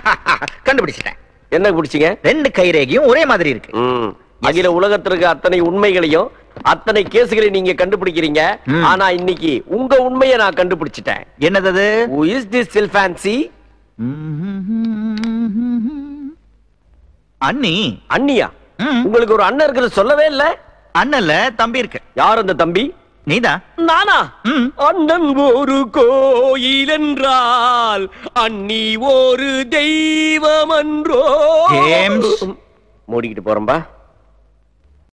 கண்டுபிடிச்சிட்டேன் என்ன பிடிச்சீங்க ரெண்டு கைரேகையும் ஒரே மாதிரி இருக்கு ம். அகில உலகத்திற்கு அத்தனை உண்மைகளையும் அத்தனை கேசுகளையும் நீங்க கண்டுபிடிக்கிறீங்க ம். ஆனா இன்னைக்கு உங்க உண்மையை நான் கண்டுபிடிச்சிட்டேன் என்னது அது Who is this சில்பான்சி அண்ணி அண்ணியா ம். உங்களுக்கு ஒரு அண்ணன் இருக்கிறது சொல்லவே இல்ல அண்ணன்ல தம்பி இருக்கு யார் அந்த தம்பி நீதான் நானா ம். அண்ணன் ஒரு கோயில் என்றால் அண்ணி ஒரு தெய்வம் என்றோ ஜேம்ஸ். மூடிக்கிட்டு போறேன்பா